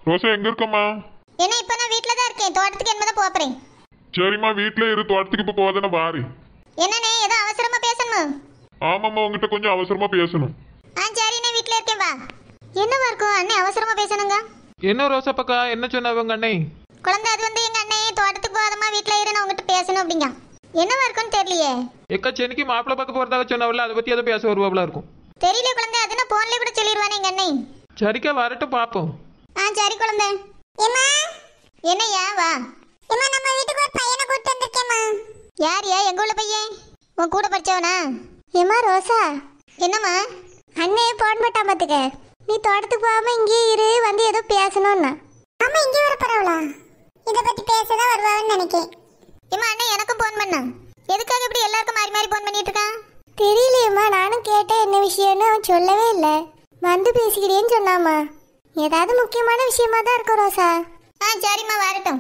ரோசா எங்க இருக்கம்மா என்ன இப்போ நான் வீட்டில் தான் இருக்கேன் தோட்டத்துக்கு என்ன தான் போகிறேன் சரிம்மா வீட்ல இரு தோட்டத்துக்கு இப்ப போதானே வாரு என்னண்ணே ஏதோ அவசரமா பேசணும் ஆமாம்மா உங்ககிட்ட கொஞ்சம் அவசரமா பேசணும் ஆ சரிண்ணே வீட்டில் இருக்கேன் வா என்னவா இருக்கும் அண்ணே அவசரமா பேசணுங்க என்ன ரோசப்பக்கா என்ன சொன்னவங்க அண்ணே குழந்தை அது வந்து எங்க அண்ணே தோட்டத்துக்கு போகாதமா வீட்டில் இரு நான் உங்ககிட்ட பேசணும் அப்படிங்க என்னவா இருக்கும்னு தெரியலையே எக்கா சென்னைக்கு மாப்பிள்ளை பார்க்க போறதாக சொன்னவள அதை பத்தி அதை பேச வருவாங்களா இருக்கும் தெரியல குழந்தை அது நான் போன்ல கூட சொல்லிடுவானே எங்க அண்ணே சரிக்கா வரட்டும் பார்ப்போம் ஆ சரி குழந்தை ஏமா என்னய்யா வா ஏமா நம்ம வீட்டுக்கு ஒரு பையனை கூட்டி வந்திருக்கேம்மா யாரியா எங்க உள்ள பையன் உன் கூட படிச்சவனா ஏமா ரோசா என்னம்மா அண்ணே போன் போட்டா பாத்துக்க நீ தோட்டத்துக்கு போகாம இங்கே இரு வந்து ஏதோ பேசணும்னா ஆமா இங்கே வர பரவலா இத பத்தி பேசதான் வருவான்னு நினைக்கேன் ஏமா அண்ணே எனக்கும் போன் பண்ணா எதுக்காக இப்படி எல்லாருக்கும் மாறி மாறி போன் பண்ணிட்டு இருக்கான் தெரியலையேம்மா நானும் கேட்டேன் என்ன விஷயம்னு அவன் சொல்லவே இல்லை வந்து பேசிக்கிட்டேன்னு சொன்னாமா ஏதாவது முக்கியமான விஷயமா தான் இருக்கும் ரோசா ஆ சரிம்மா வரட்டும்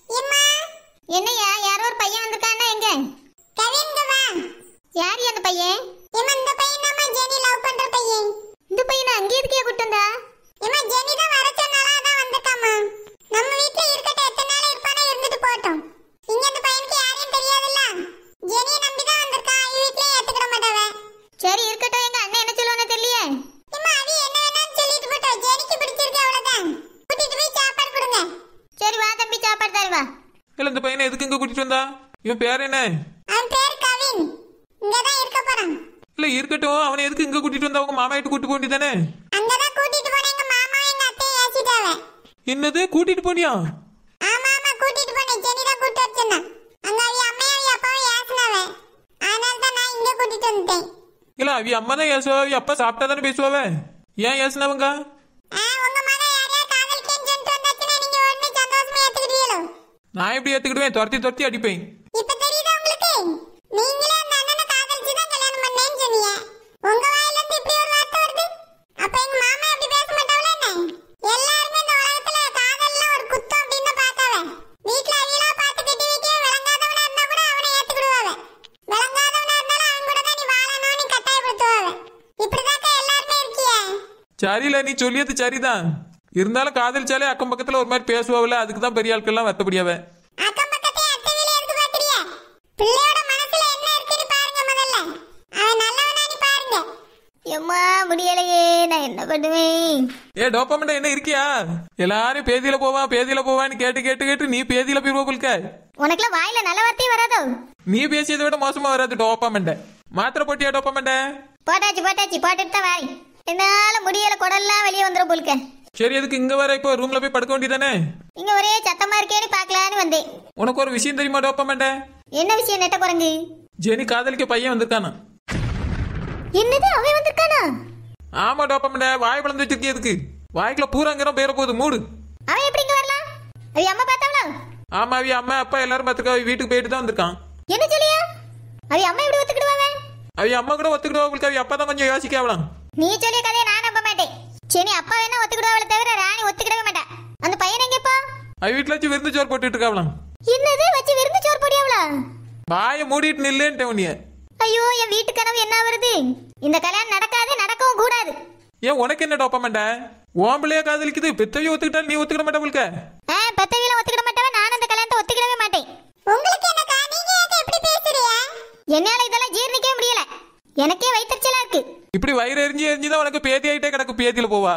என்னய்யா யாரோ ஒரு பையன் வந்திருக்கானா எங்க கவின்க வா யார் அந்த பையன் ஏமா இந்த பையன் நம்ம ஜெனி லவ் பண்ற பையன் இந்த பையனை அங்கே எதுக்கே கூட்டு வந்தா ஏமா ஜெனி தான் வர சொன்னால அதான் வந்திருக்காமா நம்ம வீட்ல இருக்கட்டும் எத்தனை நாள் இருப்பானோ இருந்துட்டு போட்டோம் இங்க அந்த பையனுக்கு யாரையும் தெரியாதுல்ல ஜெனியை நம்பி தான் வந்திருக்கா அவ வீட்லயே ஏத்துக்கிட மாட்டாவ சரி இருக்கட்டும் எங்க அண்ணன் என்ன சொல்லுவானே தெரியல ஏமா அவி என்ன வேணாலும் சொல்லிட்டு போட்டோம் ஜெனிக்கு பிடிச்சிருக்கு அவ்வளவுதான் கூட்டிட்டு போய் சாப்பாடு கொடுங்க சரி வா தம்பி சாப்பாடு தரு வா இல்ல இந்த பையனை எதுக்கு இங்க கூட்டிட்டு வந்தா இவன் பேர் என்ன அவன் பேர் கவின் இங்கதான் இருக்க போறான் இல்ல இருக்கட்டும் அவனை எதுக்கு இங்க கூட்டிட்டு வந்தா அவங்க மாமா கிட்ட கூட்டு போண்டி தானே அங்கதான் கூட்டிட்டு போன எங்க மாமா எங்க அத்தையை ஏசிட்டாவ என்னது கூட்டிட்டு போனியா ஆமா ஆமா கூட்டிட்டு போனேன் ஜெனி தான் கூட்டு வச்சிருந்தா அங்க அவ அம்மையும் அவ அப்பாவும் ஏசினாவ அதனால தான் நான் இங்க கூட்டிட்டு வந்துட்டேன் இல்ல அவி அம்மா தான் ஏசுவா அவி அப்பா சாப்பிட்டா தானே பேசுவாவ ஏன் ஏசுனவங்க ஆ, உங்க மகன் யாரையா காதலிக்கேன்னு சொல்லிட்டு வந்தாச்சுன்னா நீங்க உடனே சந்தோஷமா ஏத்துக்கிட்டீங்களோ நான் எப்படி ஏத்துக்கிடுவேன் துரத்தி துரத்தி அடிப்பேன் இப்ப தெரியுதா உங்களுக்கு நீங்களே அந்த அண்ணனை காதலிச்சு தான் கல்யாணம் பண்ணேன்னு சொன்னீங்க உங்க வாயில இருந்து இப்படி ஒரு வார்த்தை வருது அப்ப எங்க மாமா அப்படி பேச மாட்டாவல என்ன எல்லாருமே இந்த உலகத்துல காதல்லாம் ஒரு குத்தம் அப்படின்னு தான் பார்த்தாவ வீட்ல அவியலா பார்த்து கட்டி வைக்க விளங்காதவனா இருந்தா கூட அவனை ஏத்துக்கிடுவாவ விளங்காதவனா இருந்தாலும் அவன் கூட தான் நீ வாழணும்னு நீ கட்டாயப்படுத்துவாவ இப்படிதாக்கா எல்லாருமே இருக்கியே சரியில்ல நீ சொல்லியது சரிதான் இருந்தாலும் காதலிச்சாலே அக்கம் பக்கத்துல ஒரு மாதிரி பேசுவாவில்ல அதுக்கு தான் பெரிய ஆட்கள்லாம் வருத்தப்படியாவ அக்கம் பக்கத்தை அத்தை வீல இருந்து பாக்குறியா பிள்ளையோட மனசுல என்ன இருக்குன்னு பாருங்க முதல்ல அவன் நல்லவனானு பாருங்க எம்மா முடியலையே நான் என்ன பண்ணுவேன் ஏ டோப்பமெண்டா என்ன இருக்கியா எல்லாரும் பேதியில போவான் பேதியில போவான்னு கேட்டு கேட்டு கேட்டு நீ பேதியில போயிருவ புல்க உனக்குலாம் வாயில நல்ல வார்த்தையே வராதோ நீ பேசியதை விட மோசமா வராது டோப்பமெண்ட மாத்திரை போட்டியா டோப்பமெண்ட போட்டாச்சு போட்டாச்சு போட்டுட்டு தான் வாய் என்னால முடியல குடல்லாம் வெளியே வந்துடும் போலுக்க சரி எதுக்கு இங்க வர இப்போ ரூம்ல போய் படுக்க வேண்டியதானே இங்க ஒரே சத்தமா இருக்கேன்னு பாக்கலான்னு வந்தேன் உனக்கு ஒரு விஷயம் தெரியுமா டோப்பமெண்ட என்ன விஷயம் நெட்ட குரங்கு ஜெனி காதலிக்க பையன் வந்திருக்கானா என்னது அவன் வந்திருக்கானா ஆமா டோப்பமெண்ட வாய் வளர்ந்து வச்சிருக்கே எதுக்கு வாய்க்குள்ள பூராங்கிறோம் பேர போகுது மூடு அவன் எப்படி இங்க வரலாம் அவ அம்மா பார்த்தாவளா ஆமா அவி அம்மா அப்பா எல்லாரும் பார்த்துக்கா வீட்டுக்கு போயிட்டு தான் வந்திருக்கான் என்ன சொல்லியா அவ அம்மா எப்படி ஒத்துக்கிடுவாங்க அவி அம்மா கூட ஒத்துக்கிடுவா உங்களுக்கு அவி அப்பா தான் கொஞ்சம் யோசிக்க ஆகலாம் நீ சொல்லிய கதையை நான் நம்ப மாட்டேன் சரி அப்பா வேணா ஒத்துக்கிடுவாளே தவிர ராணி ஒத்துக்கிடவே மாட்டா அந்த பையன் எங்கப்பா அவ வீட்டுல வச்சு விருந்து சோறு போட்டுட்டு இருக்காவலாம் என்னது வச்சு விருந்து சோறு போடியாவளா வாயை மூடிட்டு நில்லுன்ட்டேன் உன்னைய ஐயோ என் வீட்டு கனவு என்ன வருது இந்த கல்யாணம் நடக்காது நடக்கவும் கூடாது ஏன் உனக்கு என்ன டோப்பமெண்ட உன் பிள்ளைய காதலிக்குது பெத்தவைய ஒத்துக்கிட்டா நீ ஒத்துக்கிட மாட்டா உங்களுக்கு ஆ பத்தவியில ஒத்துக்கிட மாட்டவ நான் அந்த கல்யாணத்தை ஒத்துக்கிடவே மாட்டேன் உங்களுக்கு என்னக்கா நீங்க ஏன் எப்படி பேசுறீங்க என்னால இதெல்லாம் ஜீரணிக்கவே முடியல எனக்கே வயிற்றுச்சலா இருக்கு இப்படி வயிறு எரிஞ்சு எரிஞ்சுதான் உனக்கு பேதி ஆயிட்டே கிடக்கு பேதியில போவா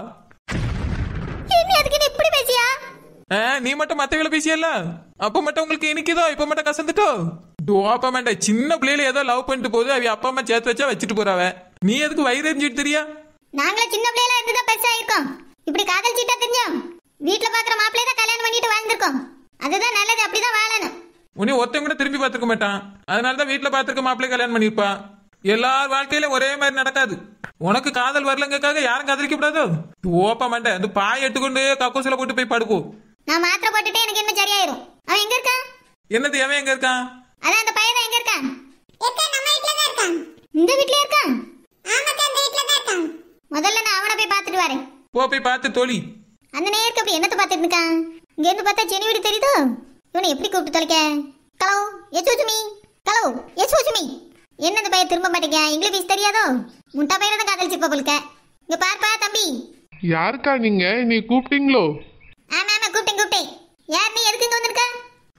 என்ன அதுக்கு நீ இப்படி பேசியா ஆ, நீ மட்டும் மத்தவங்கள பேசியல்ல அப்ப மட்டும் உங்களுக்கு இனிக்குதோ இப்ப மட்டும் கசந்துட்டோ டோப்பமெண்ட சின்ன பிள்ளையில ஏதோ லவ் பண்ணிட்டு போகுது அவ அப்பா அம்மா சேர்த்து வச்சா வச்சுட்டு போறாவ நீ எதுக்கு வயிறு எரிஞ்சுட்டு தெரியா நாங்களும் சின்ன பிள்ளைல இருந்து தான் பெருசா இருக்கோம் இப்படி காதல் சீட்டா தெரிஞ்சோம் வீட்டுல பாக்குற மாப்பிள்ளைய தான் கல்யாணம் பண்ணிட்டு வாழ்ந்திருக்கோம் அதுதான் நல்லது அப்படிதான் வாழணும் உன்னை ஒருத்தன் கூட திரும்பி பார்த்துக்க மாட்டான் அதனால தான் வீட்டுல பார்த்துருக்க மாப்பிள்ளை கல்யாணம் பண்ணிருப்பா எல்லார் வாழ்க்கையில ஒரே மாதிரி நடக்காது உனக்கு காதல் வரலங்கக்காக யாரும் காதலிக்க கூடாதோ ஓப்ப மாட்டேன் அந்த பாய் எடுத்துக்கொண்டு கக்கூசில போட்டு போய் படுப்போம் நான் மாத்திரை போட்டுட்டு எனக்கு என்ன சரியாயிரும் அவன் எங்க இருக்கான் என்னது எவன் எங்க இருக்கான் அதான் அந்த பையன் எங்க இருக்கான் நம்ம வீட்ல தான் இருக்கான் இந்த வீட்ல இருக்கான் ஆமாக்கா இந்த வீட்ல தான் இருக்கான் முதல்ல நான் அவனை போய் பார்த்துட்டு வரேன் போ போய் பார்த்து தோழி அந்த நேருக்கு அப்படி என்னத்த பார்த்துட்டு இருக்கான் இங்க இருந்து பார்த்தா செனி வீடு தெரியுதோ இவனை எப்படி கூப்பிட்டு தொலைக்க கலோ யசோசுமி கலோ யசோசுமி என்ன இந்த பையன் திரும்ப மாட்டேங்க இங்கிலீஷ் தெரியாதோ முட்டா பையனை தான் காதலிச்சிருப்ப போலுக்க இங்க பார்ப்பா தம்பி யாருக்கா நீங்க நீ கூப்பிட்டீங்களோ ஆமா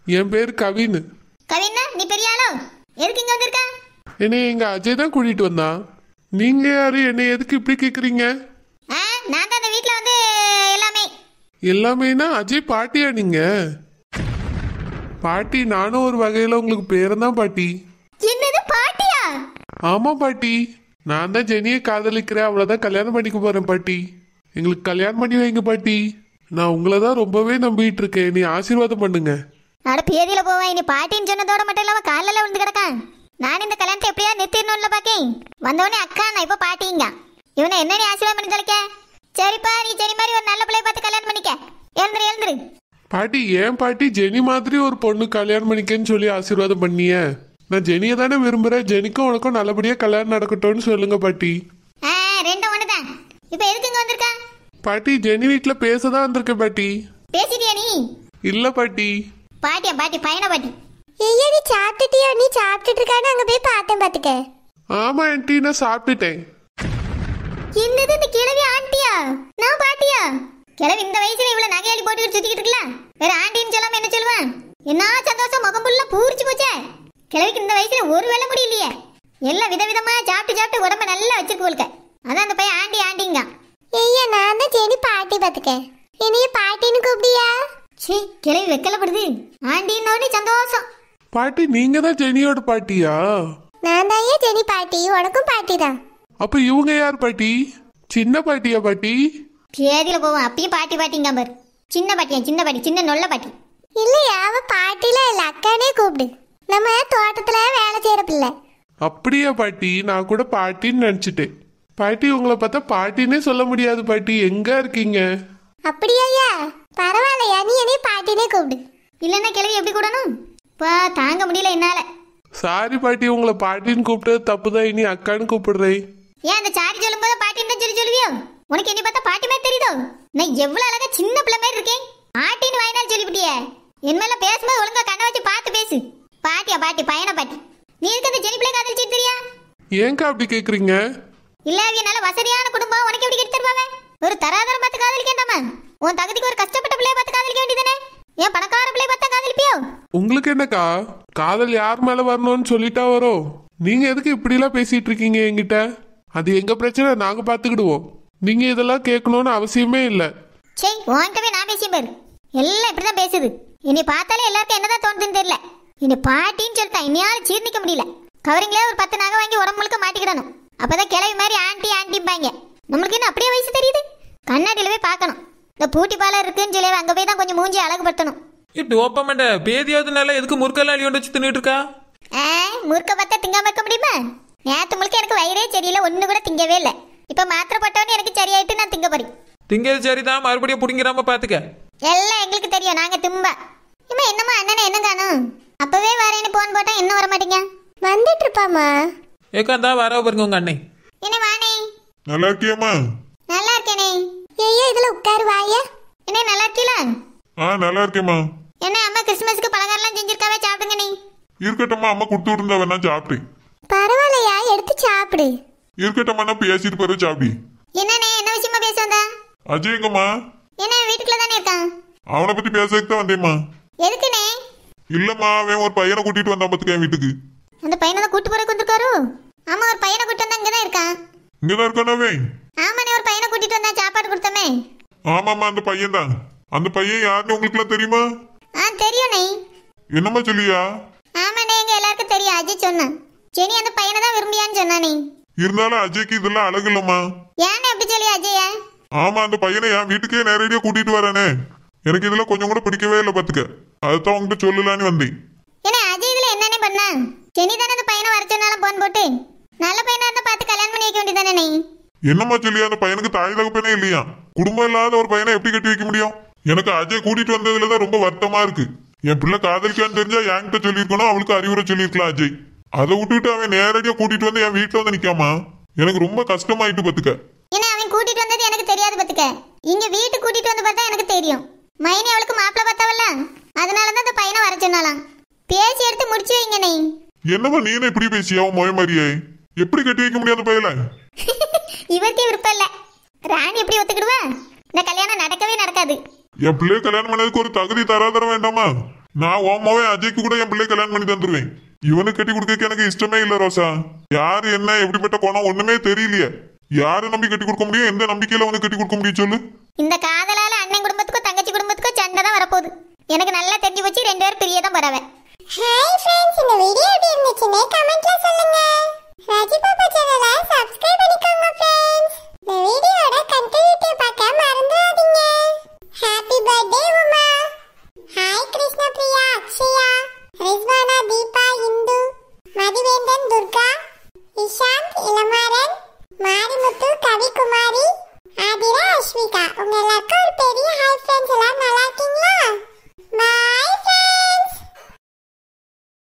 என் பேர் கவின் கவின்னா நீ பெரிய ஆளோ எதுக்கு இங்க வந்திருக்க என்னை எங்க அஜய் தான் கூட்டிட்டு வந்தான் நீங்க யாரு என்னை எதுக்கு இப்படி கேக்குறீங்க ஆ நான் தான் அந்த வீட்ல வந்து எல்லாமே எல்லாமேனா அஜய் பாட்டியா நீங்க பாட்டி நானும் ஒரு வகையில உங்களுக்கு பேரன் பாட்டி என்னது பாட்டியா ஆமா பாட்டி நான் தான் ஜெனியை காதலிக்கிறேன் அவ்வளவுதான் கல்யாணம் பண்ணிக்க போறேன் பாட்டி எங்களுக்கு கல்யாணம் பண்ணி வைங்க பாட்டி நான் உங்களை தான் ரொம்பவே நம்பிட்டு இருக்கேன் நீ ஆசீர்வாதம் பண்ணுங்க அட பேதியில போவேன் நீ பாட்டின்னு சொன்னதோட மட்டும் இல்லாம காலில் விழுந்து கிடக்கான் நான் இந்த கல்யாணத்தை எப்படியா நிறுத்திடணும்ல பாக்கேன் வந்தவொடனே அக்கா நான் இப்ப பாட்டிங்க இவனை என்ன நீ ஆசீர்வாதம் பண்ணி தொலைக்க சரிப்பா நீ சரி மாதிரி ஒரு நல்ல பிள்ளைய பார்த்து கல்யாணம் பண்ணிக்க எழுந்துரு எழுந்துரு பாட்டி ஏன் பாட்டி ஜெனி மாதிரி ஒரு பொண்ணு கல்யாணம் பண்ணிக்கன்னு சொல்லி ஆசீர்வாதம் பண்ணிய நான் ஜெனியை தானே விரும்புறேன் ஜெனிக்கும் உனக்கும் நல்லபடியா கல்யாணம் நடக்கட்டும்னு சொல்லுங்க பாட்டி ஆ ரெண்டும் ஒண்ணுதான் இப்ப எதுக்கு இங்க வந்திருக்க பாட்டி ஜெனி வீட்ல பேசதான் வந்திருக்கேன் பாட்டி பேசிட்டியா நீ இல்ல பாட்டி பாட்டியா பாட்டி பையன பாட்டி ஐயா நீ சாப்பிட்டுட்டியோ நீ சாப்பிட்டுட்டு இருக்கான்னு அங்க போய் பார்த்தேன் பாத்துக்க ஆமா ஆன்ட்டி நான் சாப்பிட்டுட்டேன் என்னது இந்த கிழவி ஆண்டியா நான் பாட்டியா கிழவி இந்த வயசுல இவ்வளவு நகையாளி போட்டுக்கிட்டு சுத்திக்கிட்டு இருக்கலாம் வேற ஆண்டின்னு சொல்லாம என்ன சொல்லுவேன் என்ன சந்தோஷம் முகம் புள்ள பூரிச்சு போச்சே கிழவிக்கு இந்த வயசுல ஒரு வேலை முடியலையே எல்லாம் விதவிதமா சாப்பிட்டு சாப்பிட்டு உடம்ப நல்லா வச்சிருக்கு போல்க அதான் அந்த பையன் ஆண்டி ஆண்டிங்க ஐயா நான் தான் சரி பாட்டி பாத்துக்க என்னைய பாட்டின்னு கூப்பிடியா சீ கிழவி வெக்கலப்படுது ஆண்டின்னோடனே சந்தோஷம் பாட்டி நீங்க தான் ஜெனியோட பாட்டியா நான் தான் ஏன் ஜெனி பாட்டி உனக்கும் பாட்டி தான் அப்ப இவங்க யார் பாட்டி சின்ன பாட்டியா பாட்டி பேதியில போவோம் அப்பயும் பாட்டி பாட்டிங்க பாரு சின்ன பாட்டியா சின்ன பாட்டி சின்ன நொல்ல பாட்டி இல்லையா அவ பாட்டில இல்ல அக்கானே கூப்பிடு நம்ம தோட்டத்துல வேலை செய்யற பிள்ளை அப்படியா பாட்டி நான் கூட பாட்டின்னு நினைச்சிட்டேன் பாட்டி உங்களை பார்த்தா பாட்டின்னே சொல்ல முடியாது பாட்டி எங்க இருக்கீங்க அப்படியா பரவாயில்லையா நீ என்னைய பாட்டினே கூப்பிடு இல்லைன்னா கிளவி எப்படி கூடணும் பா தாங்க முடியல என்னால சாரி பாட்டி உங்களை பாட்டின்னு கூப்பிட்டது தப்புதான் இனி அக்கான்னு கூப்பிடுறேன் ஏன் அந்த சாரி சொல்லும்போது பாட்டின்னு தான் சொல்லி சொல்லுவியோ உனக்கு என்னை பார்த்தா பாட்டி மாதிரி தெரியுதோ நான் எவ்வளவு அழகா சின்ன பிள்ளை மாதிரி இருக்கேன் பாட்டின்னு வாய்நாள் சொல்லிவிட்டியே என் மேல பேசும்போது ஒழுங்கா கண்ணை வச்சு பார்த்து பேசு பாட்டியா பாட்டி பையனை பாட்டி நீ இருக்க அந்த ஜெனி பிள்ளை காதலிச்சிட்டு தெரியா ஏங்கா அப்படி கேக்குறீங்க இல்ல அவிய நல்ல வசதியான குடும்பம் உனக்கு எப்படி கெடுத்து தருவாங்க ஒரு தராதரம் பார்த்து காதலிக்கண்டாமா உன் தகுதிக்கு ஒரு கஷ்டப்பட்ட பிள்ளைய பார்த்து காதலிக்க வேண்டியதானே ஏன் பணக்கார பிள்ளைய பார்த்தா காதலிப்பியோ உங்களுக்கு என்னக்கா காதல் யார் மேல வரணும்னு சொல்லிட்டா வரும் நீங்க எதுக்கு இப்படிலாம் பேசிட்டு இருக்கீங்க என்கிட்ட அது எங்க பிரச்சனை நாங்க பாத்துக்கிடுவோம் நீங்க இதெல்லாம் கேட்கணும்னு அவசியமே இல்லை சே உன்கிட்டவே நான் பேசிய பாரு எல்லாம் இப்படிதான் பேசுது என்னை பார்த்தாலே எல்லாருக்கும் என்னதான் தோணுதுன்னு தெரியல என்னை பாட்டின்னு சொல்லிட்டா இனியாலும் ஜீர்ணிக்க முடியல கவரிங்லேயே ஒரு பத்து நகை வாங்கி உடம்பு முழுக்க மாட்டிக்கிடணும் அப்பதான் கிளவி மாதிரி ஆண்டி ஆண்டிம்பாங்க நம்மளுக்கு என்ன அப்படியே வயசு தெரியுது கண்ணாடியில போய் பார்க்கணும் இந்த பூட்டி பாலம் இருக்குன்னு சொல்லி அங்க போய் தான் கொஞ்சம் மூஞ்சி அழகுபடுத்தணும் இட்டு ஓப்பமண்ட பேதியாவது நல்லா எதுக்கு முறுக்கெல்லாம் அள்ளி கொண்டு வச்சு தின்னுட்டு இருக்கா ஆ, முறுக்க பார்த்தா திங்காம இருக்க முடியுமா நேத்து முழுக்க எனக்கு வயிறே சரியில்லை ஒண்ணு கூட திங்கவே இல்லை இப்ப மாத்திரை போட்டவொடனே எனக்கு சரியாயிட்டு நான் திங்க போறேன் திங்கிறது சரிதான் மறுபடியும் புடிங்கிறாம பாத்துக்க எல்லாம் எங்களுக்கு தெரியும் நாங்க தும்பா இம்மா என்னம்மா அண்ணனை என்ன காணும் அப்பவே வரேன்னு போன் போட்டா இன்னும் வர மாட்டீங்க வந்துட்டு இருப்பாமா ஏக்காந்தா வர பாருங்க உங்க அண்ணன் என்ன வானே நல்லா இருக்கியம்மா நல்லா இருக்கேனே ஐயோ இதுல உட்காரு வாயா என்ன நல்லா இருக்கீல ஆ நல்லா இருக்கேம்மா என்ன அம்மா கிறிஸ்மஸ்க்கு பலகாரம்லாம் செஞ்சிருக்காவே சாப்பிடுங்க நீ இருக்கட்டும்மா அம்மா கொடுத்து விட்டுருந்தா வேணா சாப்பிட்டேன் பரவாயில்லையா எடுத்து சாப்பிடு இருக்கட்டும்மா நான் பேசிட்டு பிறகு சாப்பிடி என்னண்ணே என்ன விஷயமா பேச வந்தா அஜய் எங்கம்மா என்ன வீட்டுக்குள்ள தானே இருக்கான் அவனை பத்தி பேசறதுக்கு தான் வந்தேம்மா எதுக்குண்ணே இல்லம்மா அவன் ஒரு பையனை கூட்டிட்டு வந்தான் பாத்துக்க என் வீட்டுக்கு அந்த பையனை தான் கூட்டு போறதுக்கு வந்திருக்காரு ஆமா ஒரு பையனை கூட்டு வந்தா இங்கதான் இருக்கான் இங்கதான் இருக்கானவே ஆமாண்ணே ஒரு பையனை கூட்டிட்டு வந்தா சாப்பாடு கொடுத்தமே ஆமாம்மா அந்த பையன் தான் அந்த பையன் யாருன்னு உங்களுக்கு எல்லாம் தெரியுமா ஆ தெரியும்ண்ணே என்னம்மா சொல்லியா ஆமாண்ணே எங்க எல்லாருக்கும் தெரியும் அஜய் சொன்னான் ஜெனி அந்த பையனை தான் விரும்பியான்னு சொன்னானே இருந்தாலும் அஜய்க்கு இதெல்லாம் அழகு இல்லம்மா ஏன்னு எப்படி சொல்லி அஜய ஆமா அந்த பையனை என் வீட்டுக்கே நேரடியா கூட்டிட்டு வரேனே எனக்கு இதுல கொஞ்சம் கூட பிடிக்கவே இல்லை பாத்துக்க அதுதான் உங்ககிட்ட சொல்லலான்னு வந்தேன் என்ன அஜய் இதுல என்னென்ன பண்ணா ஜெனி தானே அந்த பையனை வர சொன்னாலும் போன் போட்டு நல்ல பையனா இருந்தா பார்த்து கல்யாணம் பண்ணி வைக்க வேண்டியதானே நீ என்னம்மா சொல்லியா அந்த பையனுக்கு தாய் தகப்பனே இல்லையா குடும்பம் இல்லாத ஒரு பையனை எப்படி கட்டி வைக்க முடியும் எனக்கு அஜய் கூட்டிட்டு வந்ததுல தான் ரொம்ப வருத்தமா இருக்கு என் பிள்ளை காதலிக்கான்னு தெரிஞ்சா என்கிட்ட சொல்லியிருக்கணும் அவளுக்கு அறிவுரை சொல்லியிருக்கலாம் அஜய் அதை விட்டுட்டு அவன் நேரடியா கூட்டிட்டு வந்து என் வீட்டுல வந்து நிக்காமா எனக்கு ரொம்ப கஷ்டமாயிட்டு பாத்துக்க என்ன அவன் கூட்டிட்டு வந்தது எனக்கு தெரியாது பாத்துக்க இங்க வீட்டுக்கு கூட்டிட்டு வந்து பார்த்தா எனக்கு தெரியும் மைனி அவளுக்கு மாப்பிள்ள பார்த்தாவல்ல அதனாலதான் அந்த பையனை வர சொன்னாலாம் பேசி எடுத்து முடிச்சு வைங்க நீ என்னம்மா நீனே இப்படி பேசியா உன் மொய மாதிரியே எப்படி கட்டி வைக்க முடியாது பையல இவருக்கே விருப்பம் இல்ல ராணி எப்படி ஒத்துக்கிடுவா இந்த கல்யாணம் நடக்கவே நடக்காது என் பிள்ளைய கல்யாணம் பண்ணதுக்கு ஒரு தகுதி தராதரம் வேண்டாமா நான் ஓமாவே அஜய்க்கு கூட என் பிள்ளை கல்யாணம் பண்ணி தந்துருவேன் இவனுக்கு கட்டி கொடுக்க எனக்கு இஷ்டமே இல்ல ரோசா யாரு என்ன எப்படிப்பட்ட குணம் ஒண்ணுமே தெரியலையே யாரை நம்பி கட்டி கொடுக்க முடியும் எந்த நம்பிக்கையில உனக்கு கட்டி கொடுக்க முடியும் சொல்லு இந்த காதலால அண்ணன் குடும்பத்துக்கும் தங்கச்சி குடும்பத்துக்கும் சண்டை தான் வரப்போகுது எனக்கு நல்லா தெரிஞ்சு வச்சு ரெண்டு பேரும் பிரிய தான் போறவன் ஹாய் ஃப்ரெண்ட்ஸ் இந்த வீடியோ எப்படி இருந்துச்சுன்னு கமெண்ட்ல சொல்லுங்க ராஜி பாப்பா சேனலை